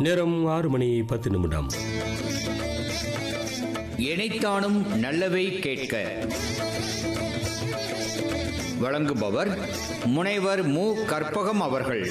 நேரம் ஆறு மணி பத்து நிமிடம் இணைத்தானும் நல்லவை கேட்க வழங்குபவர் முனைவர் மு கற்பகம் அவர்கள்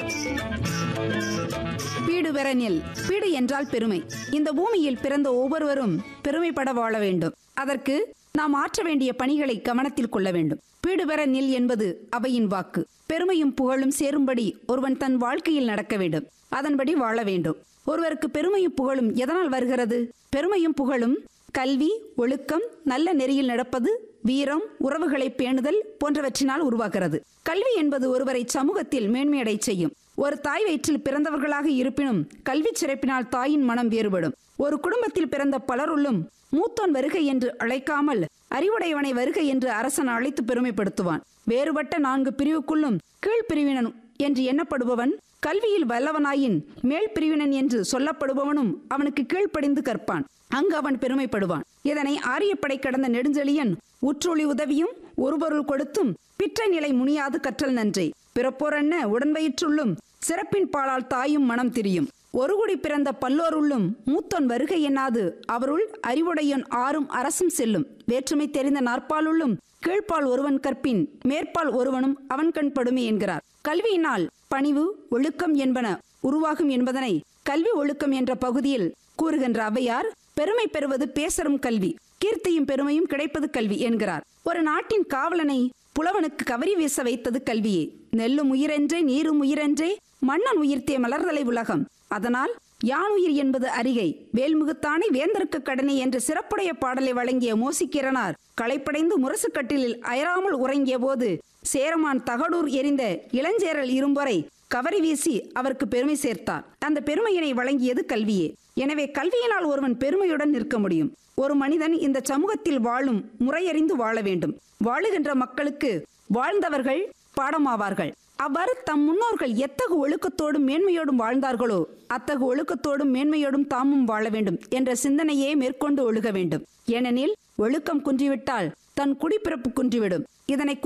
பீடு பெறனில் பீடு என்றால் பெருமை இந்த பூமியில் பிறந்த ஒவ்வொருவரும் பெருமைப்பட வாழ வேண்டும் அதற்கு நாம் ஆற்ற வேண்டிய பணிகளை கவனத்தில் கொள்ள வேண்டும் பீடு பெற நில் என்பது அவையின் வாக்கு பெருமையும் புகழும் சேரும்படி ஒருவன் தன் வாழ்க்கையில் நடக்க வேண்டும் அதன்படி வாழ வேண்டும் ஒருவருக்கு பெருமையும் புகழும் எதனால் வருகிறது பெருமையும் புகழும் கல்வி ஒழுக்கம் நல்ல நெறியில் நடப்பது வீரம் உறவுகளை பேணுதல் போன்றவற்றினால் உருவாகிறது கல்வி என்பது ஒருவரை சமூகத்தில் மேன்மையடை செய்யும் ஒரு தாய் வயிற்றில் பிறந்தவர்களாக இருப்பினும் கல்வி சிறப்பினால் தாயின் மனம் வேறுபடும் ஒரு குடும்பத்தில் பிறந்த பலருள்ளும் மூத்தோன் வருகை என்று அழைக்காமல் அறிவுடையவனை வருகை என்று அரசன் அழைத்து பெருமைப்படுத்துவான் வேறுபட்ட நான்கு பிரிவுக்குள்ளும் கீழ்பிரிவினன் என்று எண்ணப்படுபவன் கல்வியில் வல்லவனாயின் மேல் பிரிவினன் என்று சொல்லப்படுபவனும் அவனுக்கு கீழ்ப்படிந்து கற்பான் அங்கு அவன் பெருமைப்படுவான் இதனை ஆரியப்படை கடந்த நெடுஞ்செழியன் உற்றொளி உதவியும் ஒரு பொருள் கொடுத்தும் பிற்றை நிலை முனியாது கற்றல் நன்றே பிறப்போரென்ன உடன்வயிற்றுள்ளும் சிறப்பின் பாலால் தாயும் மனம் திரியும் ஒரு குடி பிறந்த பல்லோருள்ளும் மூத்தோன் வருகை எண்ணாது அவருள் அறிவுடையோன் ஆறும் அரசும் செல்லும் வேற்றுமை தெரிந்த நாற்பாலுள்ளும் கீழ்ப்பால் ஒருவன் கற்பின் மேற்பால் ஒருவனும் அவன் கண் படுமே என்கிறார் கல்வியினால் பணிவு ஒழுக்கம் என்பன உருவாகும் என்பதனை கல்வி ஒழுக்கம் என்ற பகுதியில் கூறுகின்ற அவையார் பெருமை பெறுவது பேசரும் கல்வி கீர்த்தியும் பெருமையும் கிடைப்பது கல்வி என்கிறார் ஒரு நாட்டின் காவலனை புலவனுக்கு கவரி வீச வைத்தது கல்வியே நெல்லும் உயிரென்றே நீரும் உயிரென்றே மன்னன் உயிர்த்தே மலர்தலை உலகம் அதனால் யான் உயிர் என்பது அறிகை வேல்முகத்தானே வேந்தருக்கு கடனை என்ற சிறப்புடைய பாடலை வழங்கிய மோசிக்கிறனார் களைப்படைந்து முரசுக்கட்டிலில் அயராமல் உறங்கிய போது சேரமான் தகடூர் எரிந்த இளஞ்சேரல் இரும்பொறை கவரி வீசி அவருக்கு பெருமை சேர்த்தார் அந்த பெருமையினை வழங்கியது கல்வியே எனவே கல்வியினால் ஒருவன் பெருமையுடன் நிற்க முடியும் ஒரு மனிதன் இந்த சமூகத்தில் வாழும் முறையறிந்து வாழ வேண்டும் வாழுகின்ற மக்களுக்கு வாழ்ந்தவர்கள் பாடமாவார்கள் அவ்வாறு தம் முன்னோர்கள் எத்தகு ஒழுக்கத்தோடும் மேன்மையோடும் வாழ்ந்தார்களோ அத்தகு ஒழுக்கத்தோடும் மேன்மையோடும் தாமும் வாழ வேண்டும் என்ற சிந்தனையே மேற்கொண்டு ஒழுக வேண்டும் ஏனெனில் ஒழுக்கம் குன்றிவிட்டால் தன் குடிப்பிறப்பு குன்றிவிடும் இதனை